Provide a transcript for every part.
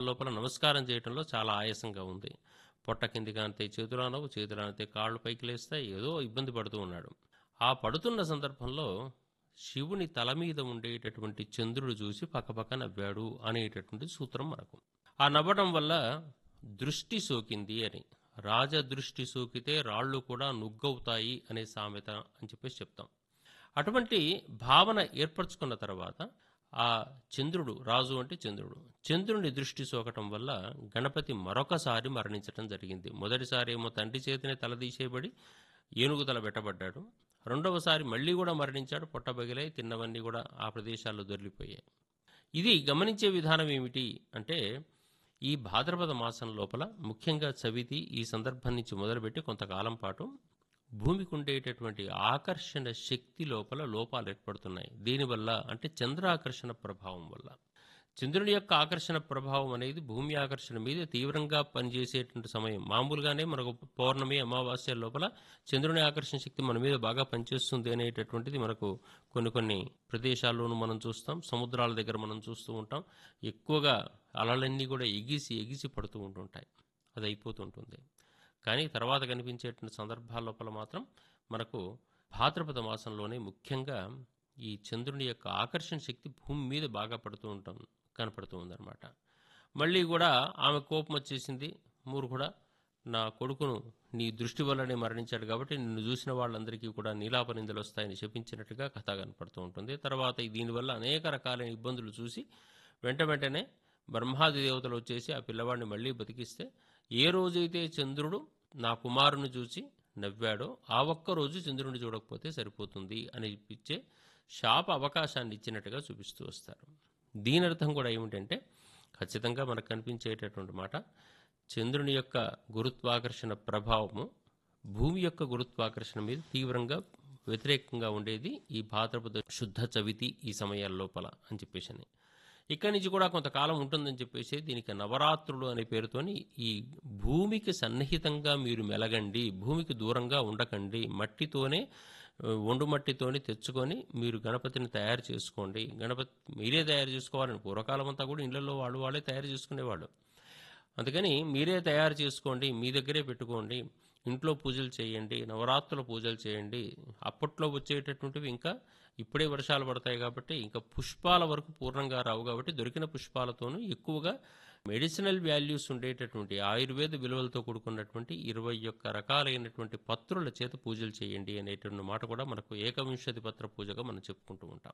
లోపల నమస్కారం చేయటంలో చాలా ఆయాసంగా ఉంది పొట్ట కిందికి అంతే చేతులు అనవు చేతులు అంతే కాళ్ళు పైకి లేస్తాయి ఏదో ఇబ్బంది పడుతూ ఉన్నాడు ఆ పడుతున్న సందర్భంలో శివుని తల మీద ఉండేటటువంటి చంద్రుడు చూసి పక్కపక్క నవ్వాడు అనేటటువంటి సూత్రం మనకు ఆ నవ్వడం వల్ల దృష్టి సోకింది అని రాజదృష్టి సోకితే రాళ్ళు కూడా నుగ్గవుతాయి అనే సామెత అని చెప్పేసి చెప్తాం అటువంటి భావన ఏర్పరచుకున్న తర్వాత ఆ చంద్రుడు రాజు అంటే చంద్రుడు చంద్రుని దృష్టి సోకటం వల్ల గణపతి మరొకసారి మరణించటం జరిగింది మొదటిసారి ఏమో తండ్రి చేతినే తలదీసేయబడి ఏనుగు తల పెట్టబడ్డాడు రెండవసారి మళ్ళీ కూడా మరణించాడు పొట్టబగిలై తిన్నవన్నీ కూడా ఆ ప్రదేశాల్లో దొరికిపోయాయి ఇది గమనించే విధానం ఏమిటి అంటే ఈ భాద్రపద మాసం లోపల ముఖ్యంగా చవితి ఈ సందర్భం నుంచి మొదలుపెట్టి కొంతకాలం పాటు భూమికి ఉండేటటువంటి ఆకర్షణ శక్తి లోపల లోపాలు ఏర్పడుతున్నాయి దీనివల్ల అంటే చంద్రాకర్షణ ప్రభావం వల్ల చంద్రుని యొక్క ఆకర్షణ ప్రభావం అనేది భూమి ఆకర్షణ మీద తీవ్రంగా పనిచేసేటువంటి సమయం మామూలుగానే మనకు పౌర్ణమి అమావాస్య లోపల చంద్రుని ఆకర్షణ శక్తి మన మీద బాగా పనిచేస్తుంది అనేటటువంటిది మనకు కొన్ని కొన్ని ప్రదేశాల్లోనూ మనం చూస్తాం సముద్రాల దగ్గర మనం చూస్తూ ఉంటాం ఎక్కువగా అలలన్నీ కూడా ఎగిసి ఎగిసి పడుతూ ఉంటుంటాయి అది అయిపోతుంటుంది కానీ తర్వాత కనిపించేటువంటి సందర్భాల లోపల మాత్రం మనకు భాద్రపద మాసంలోనే ముఖ్యంగా ఈ చంద్రుని యొక్క ఆకర్షణ శక్తి భూమి మీద బాగా పడుతూ ఉంటాం కనపడుతూ ఉందన్నమాట మళ్ళీ కూడా ఆమె కోపం వచ్చేసింది మూర్ఖుడా నా కొడుకును నీ దృష్టి వల్లనే మరణించాడు కాబట్టి నిన్ను చూసిన వాళ్ళందరికీ కూడా నీలాప నిందలు వస్తాయని చెప్పించినట్టుగా కథ కనపడుతూ ఉంటుంది తర్వాత దీనివల్ల అనేక రకాలైన ఇబ్బందులు చూసి వెంట వెంటనే బ్రహ్మాది దేవతలు వచ్చేసి ఆ పిల్లవాడిని మళ్ళీ బతికిస్తే ఏ రోజైతే చంద్రుడు నా కుమారుని చూసి నవ్వాడో ఆ ఒక్క రోజు చంద్రుడిని చూడకపోతే సరిపోతుంది అని ఇచ్చే శాప అవకాశాన్ని ఇచ్చినట్టుగా చూపిస్తూ వస్తారు దీని అర్థం కూడా ఏమిటంటే ఖచ్చితంగా మనకు కనిపించేటటువంటి మాట చంద్రుని యొక్క గురుత్వాకర్షణ ప్రభావము భూమి యొక్క గురుత్వాకర్షణ మీద తీవ్రంగా వ్యతిరేకంగా ఉండేది ఈ భాద్రపద శుద్ధ చవితి ఈ సమయాల లోపల అని చెప్పేసి అని ఇక్కడి నుంచి కూడా కొంతకాలం ఉంటుందని చెప్పేసి దీనికి నవరాత్రులు అనే పేరుతోని ఈ భూమికి సన్నిహితంగా మీరు మెలగండి భూమికి దూరంగా ఉండకండి మట్టితోనే ఆ, ఒండు మట్టితోని తెచ్చుకొని మీరు గణపతిని తయారు చేసుకోండి గణపతి మీరే తయారు చేసుకోవాలని పూర్వకాలం అంతా కూడా ఇళ్లలో వాళ్ళు వాళ్ళే తయారు చేసుకునేవాళ్ళు అందుకని మీరే తయారు చేసుకోండి మీ దగ్గరే పెట్టుకోండి ఇంట్లో పూజలు చేయండి నవరాత్రుల పూజలు చేయండి అప్పట్లో వచ్చేటటువంటివి ఇంకా ఇప్పుడే వర్షాలు పడతాయి కాబట్టి ఇంకా పుష్పాల వరకు పూర్ణంగా రావు కాబట్టి దొరికిన పుష్పాలతోనూ ఎక్కువగా మెడిసినల్ వాల్యూస్ ఉండేటటువంటి ఆయుర్వేద విలువలతో కూడుకున్నటువంటి ఇరవై ఒక్క రకాలైనటువంటి పత్రుల చేత పూజలు చేయండి అనేటువంటి మాట కూడా మనకు ఏకవింశతి పత్ర పూజగా మనం చెప్పుకుంటూ ఉంటాం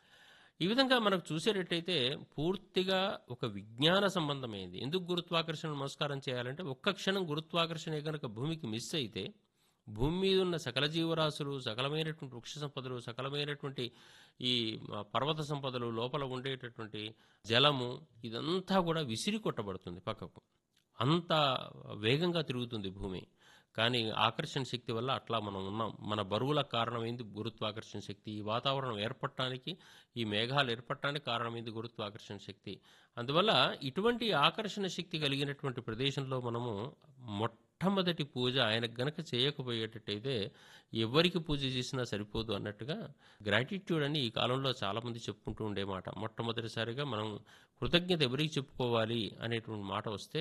ఈ విధంగా మనకు చూసేటట్టయితే పూర్తిగా ఒక విజ్ఞాన సంబంధమైంది ఎందుకు గురుత్వాకర్షణ నమస్కారం చేయాలంటే ఒక్క క్షణం గురుత్వాకర్షణ కనుక భూమికి మిస్ అయితే భూమి మీద ఉన్న సకల జీవరాశులు సకలమైనటువంటి వృక్ష సంపదలు సకలమైనటువంటి ఈ ఆ, పర్వత సంపదలు లోపల ఉండేటటువంటి జలము ఇదంతా కూడా విసిరి కొట్టబడుతుంది పక్కకు అంత వేగంగా తిరుగుతుంది భూమి కానీ ఆకర్షణ శక్తి వల్ల అట్లా మనం ఉన్నాం మన బరువులకు కారణమైంది గురుత్వాకర్షణ శక్తి ఈ వాతావరణం ఏర్పడటానికి ఈ మేఘాలు ఏర్పడటానికి కారణమైంది గురుత్వాకర్షణ శక్తి అందువల్ల ఇటువంటి ఆకర్షణ శక్తి కలిగినటువంటి ప్రదేశంలో మనము మొట్టమొదటి పూజ ఆయనకు గనక చేయకపోయేటట్టయితే ఎవరికి పూజ చేసినా సరిపోదు అన్నట్టుగా గ్రాటిట్యూడ్ అని ఈ కాలంలో చాలామంది చెప్పుకుంటూ ఉండే మాట మొట్టమొదటిసారిగా మనం కృతజ్ఞత ఎవరికి చెప్పుకోవాలి అనేటువంటి మాట వస్తే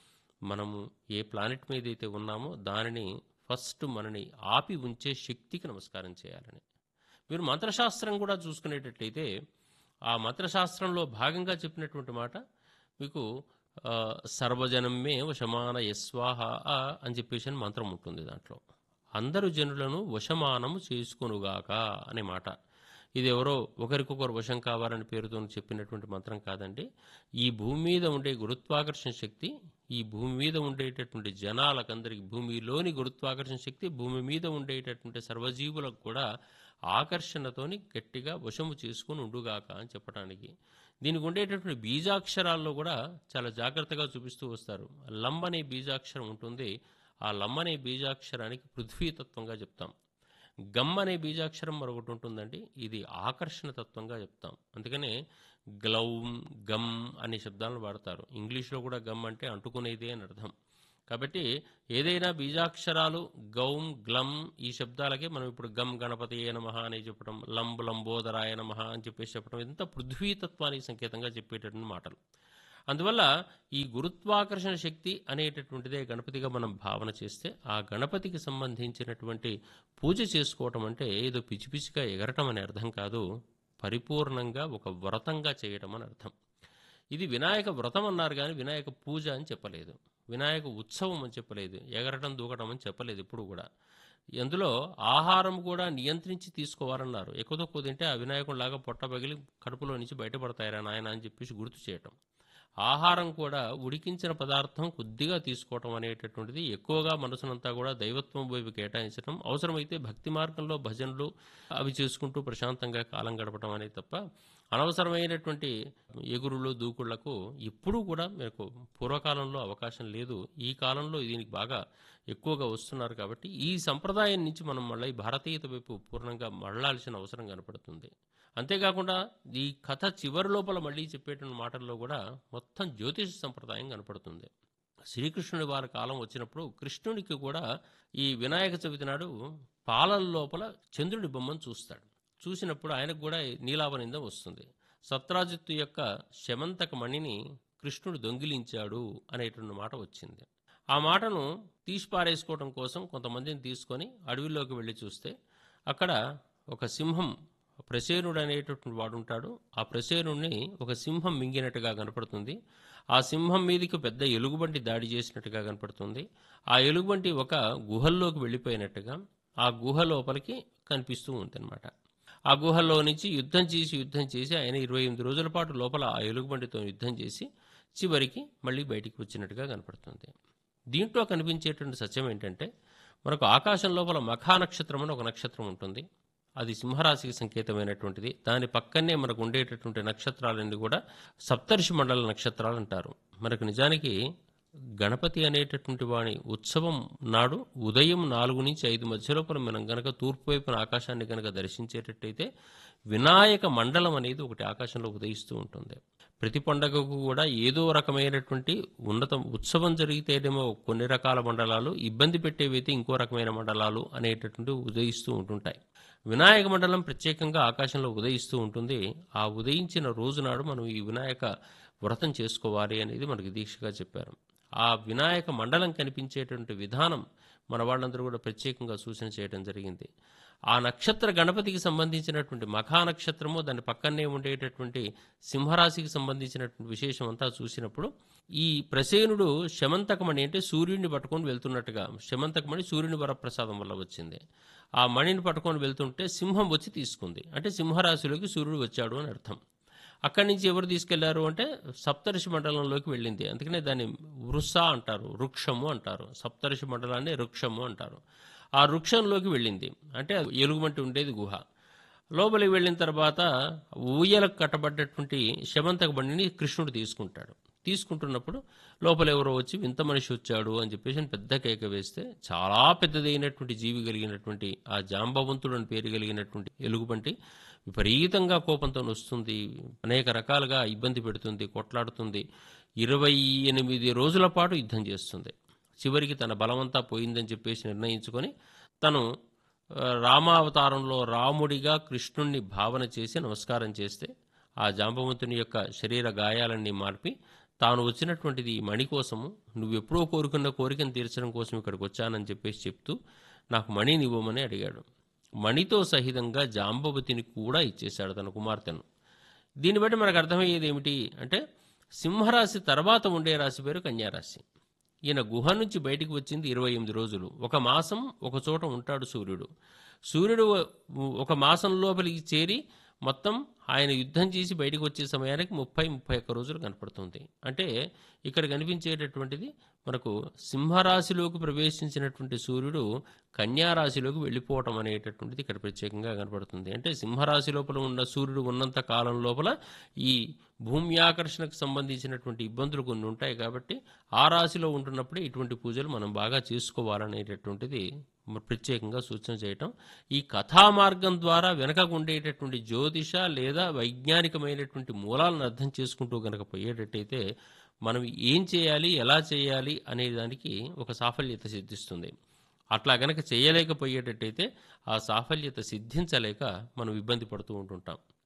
మనము ఏ ప్లానెట్ మీద అయితే ఉన్నామో దానిని ఫస్ట్ మనని ఆపి ఉంచే శక్తికి నమస్కారం చేయాలని మీరు మంత్రశాస్త్రం కూడా చూసుకునేటట్లయితే ఆ మంత్రశాస్త్రంలో భాగంగా చెప్పినటువంటి మాట మీకు ఆ, సర్వజనమే వశమాన యస్వాహ అని చెప్పేసి అని మంత్రం ఉంటుంది దాంట్లో అందరు జనులను వశమానము చేసుకొనుగాక అనే మాట ఇది ఎవరో ఒకరికొకరు వశం కావాలని పేరుతో చెప్పినటువంటి మంత్రం కాదండి ఈ భూమి మీద ఉండే గురుత్వాకర్షణ శక్తి ఈ భూమి మీద ఉండేటటువంటి జనాలకందరికి భూమిలోని గురుత్వాకర్షణ శక్తి భూమి మీద ఉండేటటువంటి సర్వజీవులకు కూడా ఆకర్షణతోని గట్టిగా వశము చేసుకుని ఉండుగాక అని చెప్పడానికి దీనికి ఉండేటటువంటి బీజాక్షరాల్లో కూడా చాలా జాగ్రత్తగా చూపిస్తూ వస్తారు లం అనే బీజాక్షరం ఉంటుంది ఆ లం అనే బీజాక్షరానికి పృథ్వీతత్వంగా చెప్తాం గమ్ అనే బీజాక్షరం మరొకటి ఉంటుందండి ఇది ఆకర్షణ తత్వంగా చెప్తాం అందుకనే గ్లౌమ్ గమ్ అనే శబ్దాలను వాడతారు ఇంగ్లీష్లో కూడా గమ్ అంటే అంటుకునేదే అని అర్థం కాబట్టి ఏదైనా బీజాక్షరాలు గౌమ్ గ్లమ్ ఈ శబ్దాలకే మనం ఇప్పుడు గమ్ గణపతి నమః అని చెప్పడం లంబ్ లంబోదరాయ నమః అని చెప్పేసి చెప్పడం ఇదంతా పృథ్వీతత్వానికి సంకేతంగా చెప్పేటటువంటి మాటలు అందువల్ల ఈ గురుత్వాకర్షణ శక్తి అనేటటువంటిదే గణపతిగా మనం భావన చేస్తే ఆ గణపతికి సంబంధించినటువంటి పూజ చేసుకోవటం అంటే ఏదో పిచ్చి పిచ్చిగా ఎగరటం అనే అర్థం కాదు పరిపూర్ణంగా ఒక వ్రతంగా చేయటం అని అర్థం ఇది వినాయక వ్రతం అన్నారు కానీ వినాయక పూజ అని చెప్పలేదు వినాయక ఉత్సవం అని చెప్పలేదు ఎగరటం దూకటం అని చెప్పలేదు ఇప్పుడు కూడా అందులో ఆహారం కూడా నియంత్రించి తీసుకోవాలన్నారు ఎక్కువ తక్కువ తింటే ఆ వినాయకుడిలాగా పొట్ట పగిలి కడుపులో నుంచి బయటపడతాయరా నాయన అని చెప్పేసి గుర్తు చేయటం ఆహారం కూడా ఉడికించిన పదార్థం కొద్దిగా తీసుకోవటం అనేటటువంటిది ఎక్కువగా మనసునంతా కూడా దైవత్వం వైపు కేటాయించడం అవసరమైతే భక్తి మార్గంలో భజనలు అవి చేసుకుంటూ ప్రశాంతంగా కాలం గడపడం అనేది తప్ప అనవసరమైనటువంటి ఎగురులు దూకుళ్లకు ఎప్పుడూ కూడా మీకు పూర్వకాలంలో అవకాశం లేదు ఈ కాలంలో దీనికి బాగా ఎక్కువగా వస్తున్నారు కాబట్టి ఈ సంప్రదాయం నుంచి మనం మళ్ళీ భారతీయత వైపు పూర్ణంగా మళ్ళాల్సిన అవసరం కనపడుతుంది అంతేకాకుండా ఈ కథ చివరి లోపల మళ్ళీ చెప్పేటువంటి మాటల్లో కూడా మొత్తం జ్యోతిష సంప్రదాయం కనపడుతుంది శ్రీకృష్ణుడి వారి కాలం వచ్చినప్పుడు కృష్ణుడికి కూడా ఈ వినాయక చవితి నాడు పాలల లోపల చంద్రుడి బొమ్మను చూస్తాడు చూసినప్పుడు ఆయనకు కూడా నీలావనిందం వస్తుంది సత్రాజిత్తు యొక్క శమంతక మణిని కృష్ణుడు దొంగిలించాడు అనేటువంటి మాట వచ్చింది ఆ మాటను తీసి పారేసుకోవడం కోసం కొంతమందిని తీసుకొని అడవిలోకి వెళ్ళి చూస్తే అక్కడ ఒక సింహం ప్రసేనుడు అనేటటువంటి వాడు ఉంటాడు ఆ ప్రసేనుడిని ఒక సింహం మింగినట్టుగా కనపడుతుంది ఆ సింహం మీదకి పెద్ద ఎలుగుబంటి దాడి చేసినట్టుగా కనపడుతుంది ఆ ఎలుగుబంటి ఒక గుహల్లోకి వెళ్ళిపోయినట్టుగా ఆ గుహ లోపలికి కనిపిస్తూ ఉందన్నమాట ఆ గుహలో నుంచి యుద్ధం చేసి యుద్ధం చేసి ఆయన ఇరవై ఎనిమిది రోజుల పాటు లోపల ఆ ఎలుగుబంటితో యుద్ధం చేసి చివరికి మళ్ళీ బయటికి వచ్చినట్టుగా కనపడుతుంది దీంట్లో కనిపించేటువంటి సత్యం ఏంటంటే మనకు ఆకాశం లోపల మఖా నక్షత్రం అని ఒక నక్షత్రం ఉంటుంది అది సింహరాశికి సంకేతమైనటువంటిది దాని పక్కనే మనకు ఉండేటటువంటి నక్షత్రాలన్నీ కూడా సప్తర్షి మండల నక్షత్రాలు అంటారు మనకు నిజానికి గణపతి అనేటటువంటి వాని ఉత్సవం నాడు ఉదయం నాలుగు నుంచి ఐదు మధ్యలోపల మనం గనక తూర్పు వైపున ఆకాశాన్ని గనక దర్శించేటట్టయితే వినాయక మండలం అనేది ఒకటి ఆకాశంలో ఉదయిస్తూ ఉంటుంది ప్రతి పండగకు కూడా ఏదో రకమైనటువంటి ఉన్నత ఉత్సవం జరిగితేనేమో కొన్ని రకాల మండలాలు ఇబ్బంది పెట్టేవైతే ఇంకో రకమైన మండలాలు అనేటటువంటి ఉదయిస్తూ ఉంటుంటాయి వినాయక మండలం ప్రత్యేకంగా ఆకాశంలో ఉదయిస్తూ ఉంటుంది ఆ ఉదయించిన రోజు నాడు మనం ఈ వినాయక వ్రతం చేసుకోవాలి అనేది మనకి దీక్షగా చెప్పారు ఆ వినాయక మండలం కనిపించేటువంటి విధానం మన వాళ్ళందరూ కూడా ప్రత్యేకంగా సూచన చేయడం జరిగింది ఆ నక్షత్ర గణపతికి సంబంధించినటువంటి మఖా నక్షత్రము దాని పక్కనే ఉండేటటువంటి సింహరాశికి సంబంధించినటువంటి విశేషం అంతా చూసినప్పుడు ఈ ప్రసేనుడు శమంతకమణి అంటే సూర్యుడిని పట్టుకొని వెళ్తున్నట్టుగా శమంతకమణి సూర్యుని వరప్రసాదం వల్ల వచ్చింది ఆ మణిని పట్టుకొని వెళ్తుంటే సింహం వచ్చి తీసుకుంది అంటే సింహరాశిలోకి సూర్యుడు వచ్చాడు అని అర్థం అక్కడి నుంచి ఎవరు తీసుకెళ్లారు అంటే సప్తర్షి మండలంలోకి వెళ్ళింది అందుకనే దాన్ని వృష అంటారు వృక్షము అంటారు సప్తర్షి మండలాన్ని వృక్షము అంటారు ఆ వృక్షంలోకి వెళ్ళింది అంటే ఎలుగుబంటి ఉండేది గుహ లోపలికి వెళ్ళిన తర్వాత ఊయలకు కట్టబడ్డటువంటి శమంతక బండిని కృష్ణుడు తీసుకుంటాడు తీసుకుంటున్నప్పుడు లోపల ఎవరో వచ్చి వింత మనిషి వచ్చాడు అని చెప్పేసి అని పెద్ద కేక వేస్తే చాలా పెద్దదైనటువంటి జీవి కలిగినటువంటి ఆ జాంబవంతుడు అని పేరు కలిగినటువంటి ఎలుగుబంటి విపరీతంగా కోపంతో వస్తుంది అనేక రకాలుగా ఇబ్బంది పెడుతుంది కొట్లాడుతుంది ఇరవై ఎనిమిది రోజుల పాటు యుద్ధం చేస్తుంది చివరికి తన బలమంతా పోయిందని చెప్పేసి నిర్ణయించుకొని తను ఆ, రామావతారంలో రాముడిగా కృష్ణుణ్ణి భావన చేసి నమస్కారం చేస్తే ఆ జాంబవంతుని యొక్క శరీర గాయాలన్నీ మార్పి తాను వచ్చినటువంటిది ఈ మణి కోసము నువ్వు ఎప్పుడో కోరుకున్న కోరికను తీర్చడం కోసం ఇక్కడికి వచ్చానని చెప్పేసి చెప్తూ నాకు మణిని ఇవ్వమని అడిగాడు మణితో సహితంగా జాంబవతిని కూడా ఇచ్చేశాడు తన కుమార్తెను దీన్ని బట్టి మనకు అర్థమయ్యేది ఏమిటి అంటే సింహరాశి తర్వాత ఉండే రాశి పేరు కన్యారాశి ఈయన గుహ నుంచి బయటికి వచ్చింది ఇరవై ఎనిమిది రోజులు ఒక మాసం ఒక చోట ఉంటాడు సూర్యుడు సూర్యుడు ఒక మాసం లోపలికి చేరి మొత్తం ఆయన యుద్ధం చేసి బయటికి వచ్చే సమయానికి ముప్పై ముప్పై ఒక్క రోజులు కనపడుతుంది అంటే ఇక్కడ కనిపించేటటువంటిది మనకు సింహరాశిలోకి ప్రవేశించినటువంటి సూర్యుడు కన్యారాశిలోకి వెళ్ళిపోవటం అనేటటువంటిది ఇక్కడ ప్రత్యేకంగా కనపడుతుంది అంటే సింహరాశి లోపల ఉన్న సూర్యుడు ఉన్నంత కాలం లోపల ఈ భూమి ఆకర్షణకు సంబంధించినటువంటి ఇబ్బందులు కొన్ని ఉంటాయి కాబట్టి ఆ రాశిలో ఉంటున్నప్పుడే ఇటువంటి పూజలు మనం బాగా చేసుకోవాలనేటటువంటిది మ- ప్రత్యేకంగా సూచన చేయటం ఈ కథా మార్గం ద్వారా వెనక ఉండేటటువంటి జ్యోతిష లేదా వైజ్ఞానికమైనటువంటి మూలాలను అర్థం చేసుకుంటూ గనక పోయేటట్టయితే మనం ఏం చేయాలి ఎలా చేయాలి అనే దానికి ఒక సాఫల్యత సిద్ధిస్తుంది అట్లా గనక చేయలేకపోయేటట్టయితే ఆ సాఫల్యత సిద్ధించలేక మనం ఇబ్బంది పడుతూ ఉంటుంటాం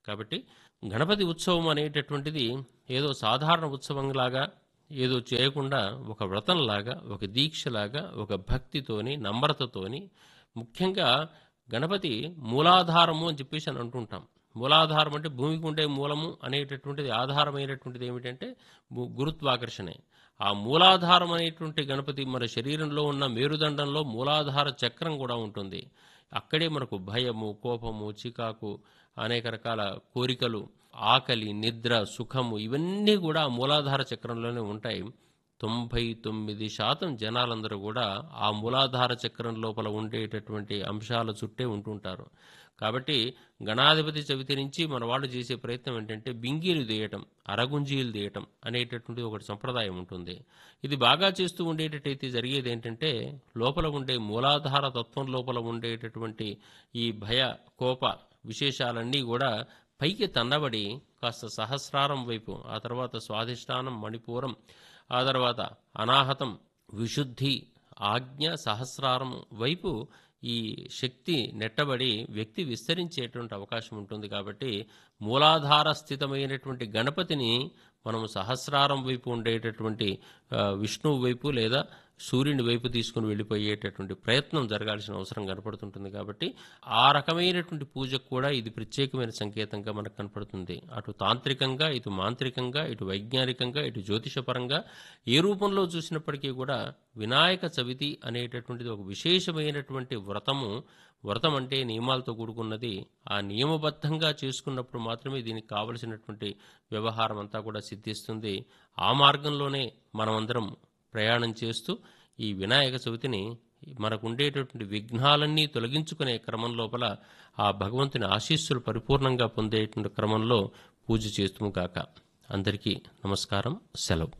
కాబట్టి గణపతి ఉత్సవం అనేటటువంటిది ఏదో సాధారణ ఉత్సవంలాగా ఏదో చేయకుండా ఒక వ్రతంలాగా ఒక దీక్షలాగా ఒక భక్తితోని నమ్రతతోని ముఖ్యంగా గణపతి మూలాధారము అని చెప్పేసి అని అంటుంటాం మూలాధారం అంటే భూమికి ఉండే మూలము అనేటటువంటిది ఆధారమైనటువంటిది ఏమిటంటే గు- గురుత్వాకర్షణే ఆ మూలాధారం అనేటువంటి గణపతి మన శరీరంలో ఉన్న మేరుదండంలో మూలాధార చక్రం కూడా ఉంటుంది అక్కడే మనకు భయము కోపము చికాకు అనేక రకాల కోరికలు ఆకలి నిద్ర సుఖము ఇవన్నీ కూడా ఆ మూలాధార చక్రంలోనే ఉంటాయి తొంభై తొమ్మిది శాతం జనాలందరూ కూడా ఆ మూలాధార చక్రం లోపల ఉండేటటువంటి అంశాల చుట్టే ఉంటుంటారు కాబట్టి గణాధిపతి చవితి నుంచి మన వాళ్ళు చేసే ప్రయత్నం ఏంటంటే బింగీలు తీయటం అరగుంజీలు తీయటం అనేటటువంటి ఒకటి సంప్రదాయం ఉంటుంది ఇది బాగా చేస్తూ ఉండేటట్టయితే జరిగేది ఏంటంటే లోపల ఉండే మూలాధార తత్వం లోపల ఉండేటటువంటి ఈ భయ కోప విశేషాలన్నీ కూడా పైకి తన్నబడి కాస్త సహస్రారం వైపు ఆ తర్వాత స్వాధిష్టానం మణిపూరం ఆ తర్వాత అనాహతం విశుద్ధి ఆజ్ఞ సహస్రారం వైపు ఈ శక్తి నెట్టబడి వ్యక్తి విస్తరించేటువంటి అవకాశం ఉంటుంది కాబట్టి మూలాధార స్థితమైనటువంటి గణపతిని మనం సహస్రారం వైపు ఉండేటటువంటి ఆ, విష్ణువు వైపు లేదా సూర్యుని వైపు తీసుకుని వెళ్ళిపోయేటటువంటి ప్రయత్నం జరగాల్సిన అవసరం కనపడుతుంటుంది కాబట్టి ఆ రకమైనటువంటి పూజకు కూడా ఇది ప్రత్యేకమైన సంకేతంగా మనకు కనపడుతుంది అటు తాంత్రికంగా ఇటు మాంత్రికంగా ఇటు వైజ్ఞానికంగా ఇటు జ్యోతిషపరంగా ఏ రూపంలో చూసినప్పటికీ కూడా వినాయక చవితి అనేటటువంటిది ఒక విశేషమైనటువంటి వ్రతము వ్రతం అంటే నియమాలతో కూడుకున్నది ఆ నియమబద్ధంగా చేసుకున్నప్పుడు మాత్రమే దీనికి కావలసినటువంటి వ్యవహారం అంతా కూడా సిద్ధిస్తుంది ఆ మార్గంలోనే మనమందరం ప్రయాణం చేస్తూ ఈ వినాయక చవితిని మనకు ఉండేటటువంటి విఘ్నాలన్నీ తొలగించుకునే క్రమం లోపల ఆ భగవంతుని ఆశీస్సులు పరిపూర్ణంగా పొందేటువంటి క్రమంలో పూజ చేస్తుము గాక అందరికీ నమస్కారం సెలవు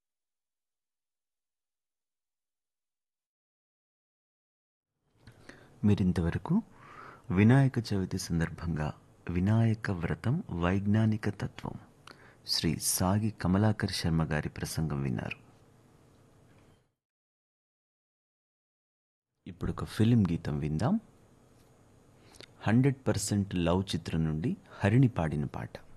మీరింతవరకు వినాయక చవితి సందర్భంగా వినాయక వ్రతం వైజ్ఞానిక తత్వం శ్రీ సాగి కమలాకర్ శర్మ గారి ప్రసంగం విన్నారు ఇప్పుడు ఒక ఫిలిం గీతం విందాం హండ్రెడ్ పర్సెంట్ లవ్ చిత్రం నుండి హరిణి పాడిన పాట